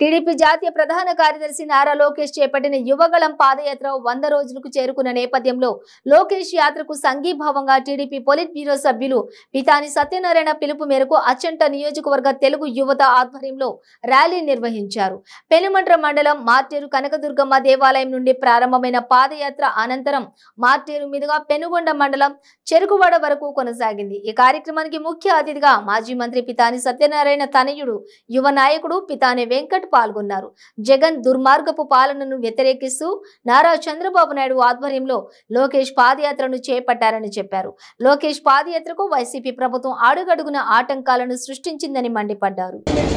TDP జాతీయ ప్రధాన కార్యదర్శి నారా లోకేష్ చేపట్టిన యువగళం పాదయాత్ర వంద రోజులకు చేరుకున్న నేపథ్యంలో లోకేష్ యాత్రకు సంఘీభావంగా టీడీపీ పొలిట్ బ్యూరో సభ్యులు పితాని సత్యనారాయణ పిలుపు మేరకు అచ్చంట నియోజకవర్గ తెలుగు యువత ఆధ్వర్యంలో ర్యాలీ నిర్వహించారు పెనుమంట్ర మండలం మార్టేరు కనకదుర్గమ్మ దేవాలయం నుండి ప్రారంభమైన పాదయాత్ర అనంతరం మార్టేరు మీదుగా పెనుగొండ మండలం చెరుకువాడ వరకు కొనసాగింది ఈ కార్యక్రమానికి ముఖ్య అతిథిగా మాజీ మంత్రి పితాని సత్యనారాయణ తనయుడు యువ నాయకుడు పితాని వెంకట్ పాల్గొన్నారు జగన్ దుర్మార్గపు పాలనను వ్యతిరేకిస్తూ నారా చంద్రబాబు నాయుడు ఆధ్వర్యంలో లోకేష్ పాదయాత్రను చేపట్టారని చెప్పారు లోకేష్ పాదయాత్రకు వైసీపీ ప్రభుత్వం అడుగడుగున ఆటంకాలను సృష్టించిందని మండిపడ్డారు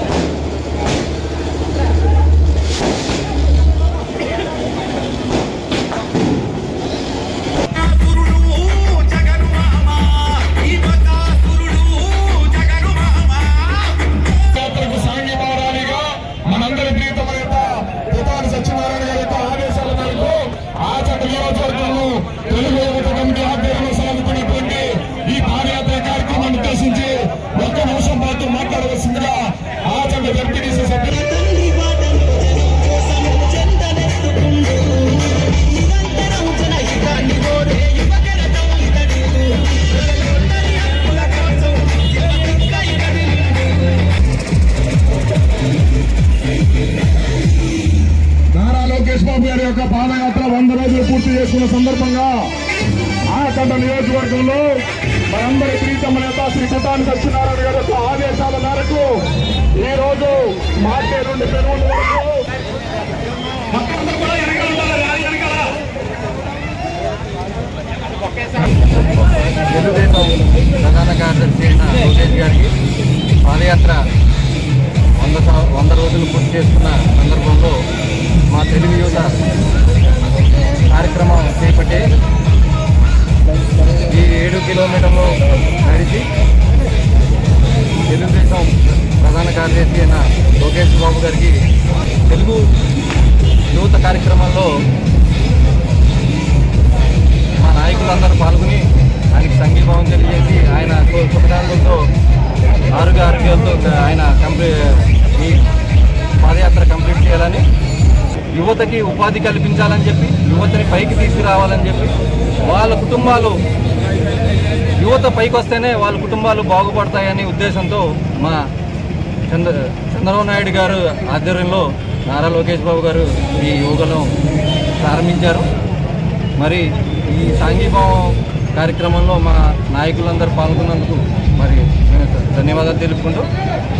సురుడు జగను మామ ఈ బకాసురుడు జగను మామ యాత్రకు సాంఘీభావాలుగా మనందరి ప్రీతమైన ప్రధాని సత్యనారాయణ గారి యొక్క ఆదేశాల మేరకు ఆచట నియోజకవర్గంలో తెలుగు యువత కమిటీ ఆధ్వర్యంలో సాగుతున్నటువంటి ఈ పాదయాత్ర కార్యక్రమాన్ని ఉద్దేశించి ఒక్క నిమిషం పాటు మాట్లాడవలసిందిగా ఆచట ఎంపీడీసీ సభ్యులు తండ్రి బాటలో జనం కోసం చెందనెత్తుకుంటూ నిరంతరం జనహితాన్ని కోరే యువకెరటం ఇతడు ప్రజలందరి హక్కుల కోసం యువకుడిగా ఇతడు నారా లోకేష్ బాబు గారి యొక్క పాదయాత్ర వంద రోజులు పూర్తి చేసుకున్న సందర్భంగా ఆచండ నియోజకవర్గంలో మనందరి ప్రీతమ నేత శ్రీ కుటాని సత్యనారాయణ గారి యొక్క ఆదేశాల మేరకు ఈ రోజు మార్కే నుండి పెరుగు వరకు భక్తులందరూ కూడా వెనకాల ఉండాలి, ర్యాలీ వెనకాల. తెలుగుదేశం ప్రధాన కార్యదర్శి అయిన లోకేష్ గారికి పాదయాత్ర వంద సం- వంద రోజులు పూర్తి చేసుకున్న సందర్భంలో మా తెలుగు యువత కార్యక్రమం చేపట్టి ఈ ఏడు కిలోమీటర్లు నడిచి తెలుగుదేశం ప్రధాన కార్యదర్శి అయిన లోకేష్ బాబు గారికి తెలుగు యువత కార్యక్రమంలో మా నాయకులందరూ పాల్గొని ఆయనకి సంఘీభావం తెలియజేసి ఆయన సు- సుఖదానంతో ఆరోగ్య ఆరోగ్యాలతో ఆయన కంప్లీ ఈ పాదయాత్ర కంప్లీట్ చేయాలని యువతకి ఉపాధి కల్పించాలని చెప్పి యువతని పైకి తీసుకురావాలని చెప్పి వాళ్ళ కుటుంబాలు యువత పైకి వస్తేనే వాళ్ళ కుటుంబాలు బాగుపడతాయనే ఉద్దేశంతో మా చంద్ర చంద్రబాబు నాయుడు గారు ఆధ్వర్యంలో నారా లోకేష్ బాబు గారు ఈ యోగను ప్రారంభించారు మరి ఈ సాంఘీభావం కార్యక్రమంలో మా నాయకులందరూ పాల్గొన్నందుకు మరి నేను ధన్యవాదాలు తెలుపుకుంటూ